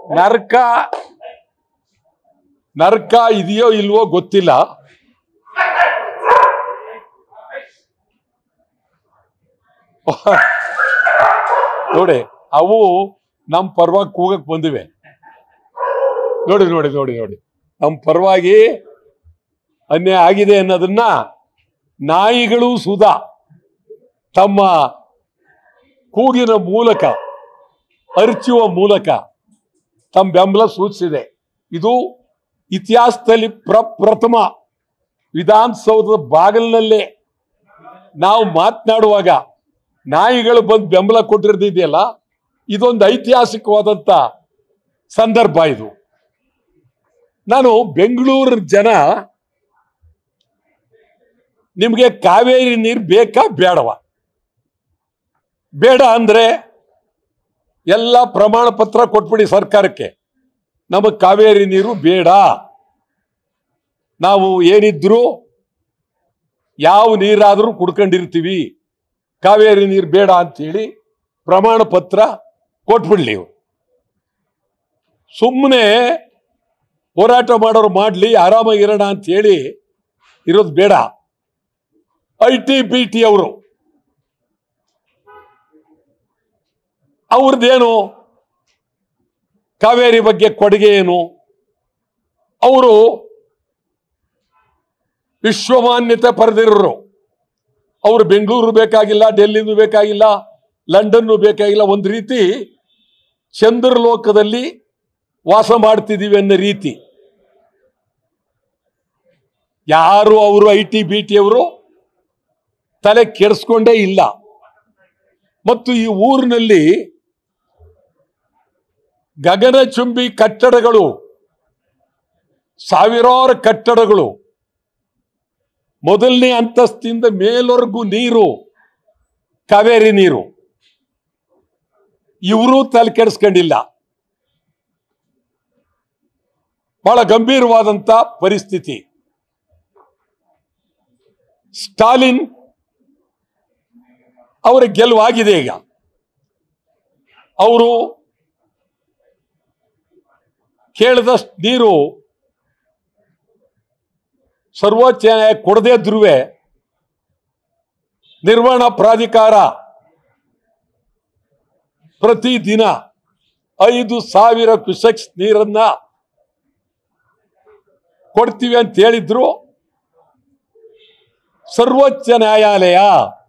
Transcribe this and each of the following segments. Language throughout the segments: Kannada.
ನರಕ ನರಕ ಇದೆಯೋ ಇಲ್ವೋ ಗೊತ್ತಿಲ್ಲ ನೋಡಿ ಅವು ನಮ್ಮ ಪರವಾಗಿ ಕೂಗಕ್ ಬಂದಿವೆ ನೋಡಿ ನೋಡಿ ನೋಡಿ ನೋಡಿ ನಮ್ಮ ಪರವಾಗಿ ಅನ್ಯಾಯ ಆಗಿದೆ ಅನ್ನೋದನ್ನ ನಾಯಿಗಳು ಸುಧಾ ತಮ್ಮ ಕೂಗಿನ ಮೂಲಕ ಅರ್ಚುವ ಮೂಲಕ ತಮ್ಮ ಬೆಂಬಲ ಸೂಚಿಸಿದೆ ಇದು ಇತಿಹಾಸದಲ್ಲಿ ಪ್ರಪ್ರಥಮ ವಿಧಾನಸೌಧದ ಬಾಗಿಲಿನಲ್ಲೇ ನಾವು ಮಾತನಾಡುವಾಗ ನಾಯಿಗಳು ಬಂದು ಬೆಂಬಲ ಕೊಟ್ಟಿರ್ದಿದೆಯಲ್ಲ ಇದೊಂದು ಐತಿಹಾಸಿಕವಾದಂಥ ಸಂದರ್ಭ ಇದು ನಾನು ಬೆಂಗಳೂರು ಜನ ನಿಮಗೆ ಕಾವೇರಿ ನೀರು ಬೇಕಾ ಬೇಡವಾ ಬೇಡ ಅಂದ್ರೆ ಎಲ್ಲ ಪ್ರಮಾಣ ಪತ್ರ ಕೊಟ್ಬಿಡಿ ಸರ್ಕಾರಕ್ಕೆ ನಮಗೆ ಕಾವೇರಿ ನೀರು ಬೇಡ ನಾವು ಏನಿದ್ರು ಯಾವ ನೀರಾದರೂ ಕುಡ್ಕೊಂಡಿರ್ತೀವಿ ಕಾವೇರಿ ನೀರು ಬೇಡ ಅಂತೇಳಿ ಪ್ರಮಾಣ ಪತ್ರ ಕೊಟ್ಬಿಡ್ಲಿ ಇವ್ರು ಸುಮ್ಮನೆ ಹೋರಾಟ ಮಾಡೋರು ಮಾಡಲಿ ಆರಾಮಾಗಿರೋಣ ಅಂತ ಹೇಳಿ ಇರೋದು ಬೇಡ ಐ ಟಿ ಬಿ ಟಿ ಅವರು ಅವ್ರದ್ದೇನು ಕಾವೇರಿ ಬಗ್ಗೆ ಕೊಡುಗೆ ಏನು ಅವರು ವಿಶ್ವಮಾನ್ಯತೆ ಪಡೆದಿರೋರು ಅವರು ಬೆಂಗಳೂರು ಬೇಕಾಗಿಲ್ಲ ಡೆಲ್ಲಿನೂ ಬೇಕಾಗಿಲ್ಲ ಲಂಡನ್ನು ಬೇಕಾಗಿಲ್ಲ ಒಂದು ರೀತಿ ಚಂದ್ರಲೋಕದಲ್ಲಿ ವಾಸ ಮಾಡ್ತಿದ್ದೀವಿ ಅನ್ನೋ ರೀತಿ ಯಾರು ಅವರು ಐ ಟಿ ಬಿ ಟಿ ಅವರು ತಲೆ ಕೆಡಿಸ್ಕೊಂಡೇ ಇಲ್ಲ ಮತ್ತು ಈ ಊರಿನಲ್ಲಿ ಗಗನಚುಂಬಿ ಕಟ್ಟಡಗಳು ಸಾವಿರಾರು ಕಟ್ಟಡಗಳು ಮೊದಲನೇ ಅಂತಸ್ತಿಂದ ಮೇಲ್ವರೆಗೂ ನೀರು ಕಾವೇರಿ ನೀರು ಇವರು ತಲೆ ಕೆಡಿಸ್ಕೊಂಡಿಲ್ಲ ಬಹಳ ಗಂಭೀರವಾದಂತ ಪರಿಸ್ಥಿತಿ ಸ್ಟಾಲಿನ್ ಅವರ ಗೆಲುವಾಗಿದೆ ಈಗ ಅವರು ಕೇಳಿದಷ್ಟು ನೀರು ಸರ್ವೋಚ್ಚ ನ್ಯಾಯ ಕೊಡದೇ ಇದ್ರುವೆ ನಿರ್ವಹಣಾ ಪ್ರಾಧಿಕಾರ ಪ್ರತಿದಿನ ಐದು ಸಾವಿರ ಕ್ಯೂಸೆಕ್ಸ್ ನೀರನ್ನ ಕೊಡ್ತೀವಿ ಅಂತ ಹೇಳಿದ್ರು ಸರ್ವೋಚ್ಚ ನ್ಯಾಯಾಲಯ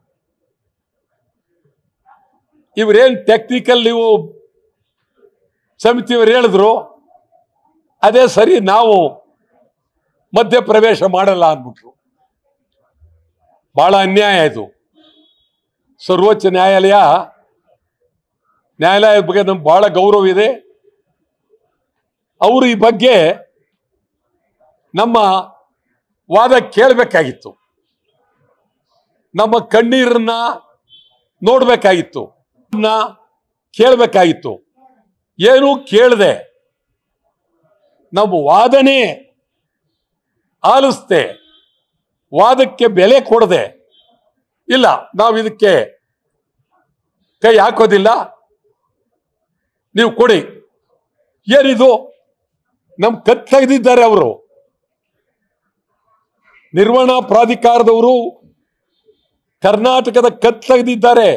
ಇವ್ರೇನ್ ಟೆಕ್ನಿಕಲ್ ನೀವು ಸಮಿತಿಯವರು ಹೇಳಿದ್ರು ಅದೇ ಸರಿ ನಾವು ಮಧ್ಯ ಪ್ರವೇಶ ಮಾಡಲ್ಲ ಅಂದ್ಬಿಟ್ರು ಬಹಳ ಅನ್ಯಾಯ ಇದು ಸರ್ವೋಚ್ಚ ನ್ಯಾಯಾಲಯ ನ್ಯಾಯಾಲಯದ ಬಗ್ಗೆ ನಮ್ಗೆ ಬಹಳ ಗೌರವ ಇದೆ ಅವರು ಈ ಬಗ್ಗೆ ನಮ್ಮ ವಾದ ಕೇಳಬೇಕಾಗಿತ್ತು ನಮ್ಮ ಕಣ್ಣೀರನ್ನ ನೋಡ್ಬೇಕಾಗಿತ್ತು ನ ಕೇಳಬೇಕಾಗಿತ್ತು ಏನೂ ಕೇಳದೆ ನಮ್ಮ ವಾದನೆ ಆಲಿಸ್ದೆ ವಾದಕ್ಕೆ ಬೆಲೆ ಕೊಡದೆ ಇಲ್ಲ ನಾವು ಇದಕ್ಕೆ ಕೈ ಹಾಕೋದಿಲ್ಲ ನೀವು ಕೊಡಿ ಏನಿದು ನಮ್ ಕತ್ ತೆಗೆದಿದ್ದಾರೆ ಅವರು ನಿರ್ವಹಣಾ ಪ್ರಾಧಿಕಾರದವರು ಕರ್ನಾಟಕದ ಕತ್ ತೆಗೆದಿದ್ದಾರೆ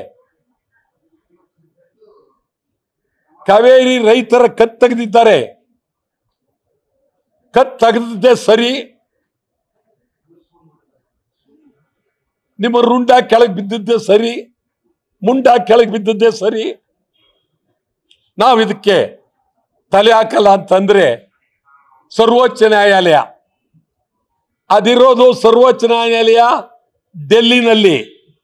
ಕಾವೇರಿ ರೈತರ ಕತ್ ತೆಗೆದಿದ್ದಾರೆ ಕತ್ ತೆಗೆದಿದ್ದೇ ಸರಿ ನಿಮ್ಮ ರುಂಡ ಕೆಳಗೆ ಬಿದ್ದಿದ್ದೇ ಸರಿ ಮುಂಡ ಕೆಳಗೆ ಬಿದ್ದಿದ್ದೇ ಸರಿ ನಾವು ಇದಕ್ಕೆ ತಲೆ ಹಾಕಲ್ಲ ಅಂತಂದ್ರೆ ಸರ್ವೋಚ್ಚ ನ್ಯಾಯಾಲಯ ಅದಿರೋದು ಸರ್ವೋಚ್ಚ ನ್ಯಾಯಾಲಯ ಡೆಲ್ಲಿನಲ್ಲಿ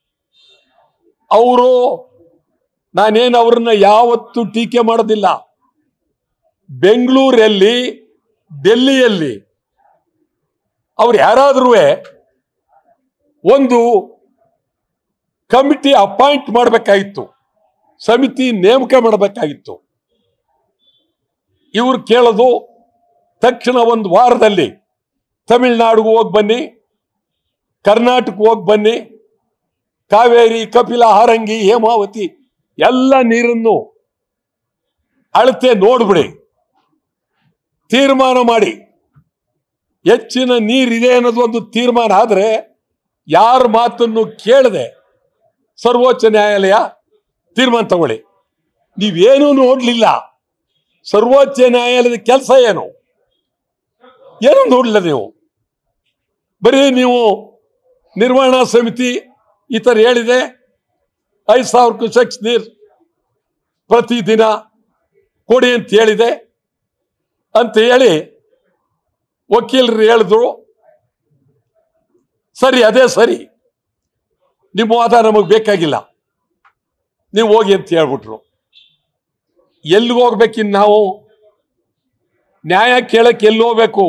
ಅವರು ನಾನೇನು ಅವ್ರನ್ನ ಯಾವತ್ತೂ ಟೀಕೆ ಮಾಡೋದಿಲ್ಲ ಬೆಂಗಳೂರಲ್ಲಿ ಡೆಲ್ಲಿಯಲ್ಲಿ ಅವ್ರು ಯಾರಾದ್ರೂ ಒಂದು ಕಮಿಟಿ ಅಪಾಯಿಂಟ್ ಮಾಡಬೇಕಾಗಿತ್ತು ಸಮಿತಿ ನೇಮಕ ಮಾಡಬೇಕಾಗಿತ್ತು ಇವ್ರು ಕೇಳೋದು ತಕ್ಷಣ ಒಂದು ವಾರದಲ್ಲಿ ತಮಿಳ್ನಾಡಿಗೆ ಹೋಗಿ ಬನ್ನಿ ಕರ್ನಾಟಕ ಹೋಗಿ ಬನ್ನಿ ಕಾವೇರಿ ಕಪಿಲ ಹಾರಂಗಿ ಹೇಮಾವತಿ ಎಲ್ಲ ನೀರನ್ನು ಅಳತೆ ನೋಡ್ಬಿಡಿ ತೀರ್ಮಾನ ಮಾಡಿ ಹೆಚ್ಚಿನ ನೀರಿದೆ ಅನ್ನೋದು ಒಂದು ತೀರ್ಮಾನ ಆದರೆ ಯಾರ ಮಾತನ್ನು ಕೇಳದೆ ಸರ್ವೋಚ್ಚ ನ್ಯಾಯಾಲಯ ತೀರ್ಮಾನ ತಗೊಳ್ಳಿ ನೀವೇನೂ ನೋಡ್ಲಿಲ್ಲ ಸರ್ವೋಚ್ಚ ನ್ಯಾಯಾಲಯದ ಕೆಲಸ ಏನು ಏನು ನೋಡಲಿಲ್ಲ ನೀವು ಬರೀ ನೀವು ನಿರ್ವಹಣಾ ಸಮಿತಿ ಈ ಥರ ಹೇಳಿದೆ ಐದು ಸಾವಿರ ಕ್ಯೂಸೆಕ್ಸ್ ನೀರು ಪ್ರತಿದಿನ ಕೊಡಿ ಅಂತ ಹೇಳಿದೆ ಅಂತ ಹೇಳಿ ವಕೀಲರು ಹೇಳಿದ್ರು ಸರಿ ಅದೇ ಸರಿ ನಿಮ್ಮ ವಾದ ನಮಗೆ ಬೇಕಾಗಿಲ್ಲ ನೀವು ಹೋಗಿ ಅಂತ ಹೇಳ್ಬಿಟ್ರು ಎಲ್ಲಿಗೆ ಹೋಗ್ಬೇಕಿನ್ ನಾವು ನ್ಯಾಯ ಕೇಳಕ್ಕೆ ಎಲ್ಲಿ ಹೋಗ್ಬೇಕು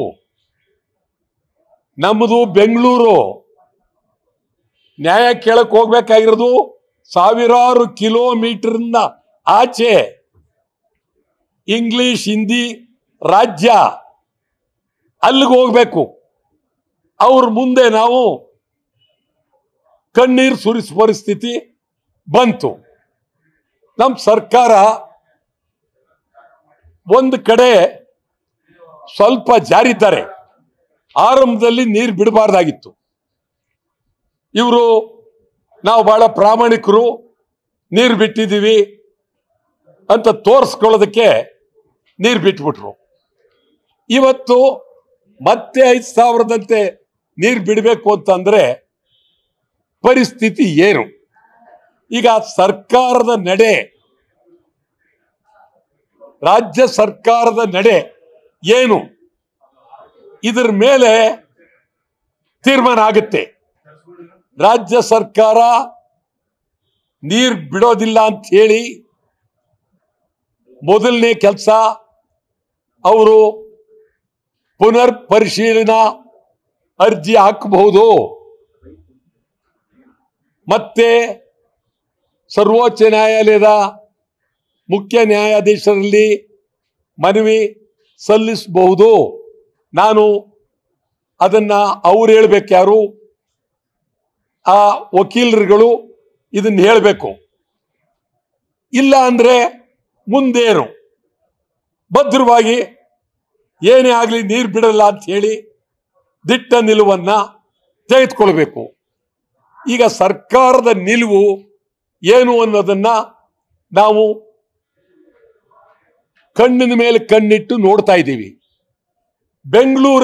ನಮ್ಮದು ಬೆಂಗಳೂರು ನ್ಯಾಯ ಕೇಳಕ್ ಹೋಗ್ಬೇಕಾಗಿರೋದು ಸಾವಿರಾರು ಕಿಲೋಮೀಟರ್ನ ಆಚೆ ಇಂಗ್ಲಿಷ್ ಹಿಂದಿ ರಾಜ್ಯ ಅಲ್ಲಿಗೆ ಹೋಗ್ಬೇಕು ಅವ್ರ ಮುಂದೆ ನಾವು ಕಣ್ಣೀರು ಸುರಿಸುವ ಪರಿಸ್ಥಿತಿ ಬಂತು ನಮ್ಮ ಸರ್ಕಾರ ಒಂದು ಕಡೆ ಸ್ವಲ್ಪ ಜಾರಿದ್ದಾರೆ ಆರಂಭದಲ್ಲಿ ನೀರು ಬಿಡಬಾರ್ದಾಗಿತ್ತು ಇವರು ನಾವು ಬಹಳ ಪ್ರಾಮಾಣಿಕರು ನೀರು ಬಿಟ್ಟಿದ್ದೀವಿ ಅಂತ ತೋರಿಸ್ಕೊಳ್ಳೋದಕ್ಕೆ ನೀರು ಬಿಟ್ಬಿಟ್ರು ಇವತ್ತು ಮತ್ತೆ ಐದು ಸಾವಿರದಂತೆ ನೀರು ಬಿಡಬೇಕು ಅಂತಂದ್ರೆ ಪರಿಸ್ಥಿತಿ ಏನು ಈಗ ಸರ್ಕಾರದ ನಡೆ ರಾಜ್ಯ ಸರ್ಕಾರದ ನಡೆ ಏನು ಇದರ ಮೇಲೆ ತೀರ್ಮಾನ ಆಗುತ್ತೆ ರಾಜ್ಯ ಸರ್ಕಾರ ನೀರು ಬಿಡೋದಿಲ್ಲ ಅಂತ ಹೇಳಿ ಮೊದಲನೇ ಕೆಲಸ ಅವರು ಪುನರ್ ಪರಿಶೀಲನಾ ಅರ್ಜಿ ಹಾಕಬಹುದು ಮತ್ತೆ ಸರ್ವೋಚ್ಚ ನ್ಯಾಯಾಲಯದ ಮುಖ್ಯ ನ್ಯಾಯಾಧೀಶರಲ್ಲಿ ಮನವಿ ಸಲ್ಲಿಸಬಹುದು ನಾನು ಅದನ್ನ ಅವ್ರು ಹೇಳ್ಬೇಕು ಯಾರು ಆ ವಕೀಲರುಗಳು ಇದನ್ನ ಹೇಳಬೇಕು ಇಲ್ಲ ಅಂದ್ರೆ ಮುಂದೇನು ಭದ್ರವಾಗಿ ಏನೇ ಆಗಲಿ ನೀರು ಬಿಡಲ್ಲ ಅಂತ ಹೇಳಿ ದಿಟ್ಟ ನಿಲುವನ್ನ ತೆಗೆದುಕೊಳ್ಬೇಕು ಈಗ ಸರ್ಕಾರದ ನಿಲುವು ಏನು ಅನ್ನೋದನ್ನ ನಾವು ಕಣ್ಣಿನ ಮೇಲೆ ಕಣ್ಣಿಟ್ಟು ನೋಡ್ತಾ ಇದ್ದೀವಿ ಬೆಂಗಳೂರು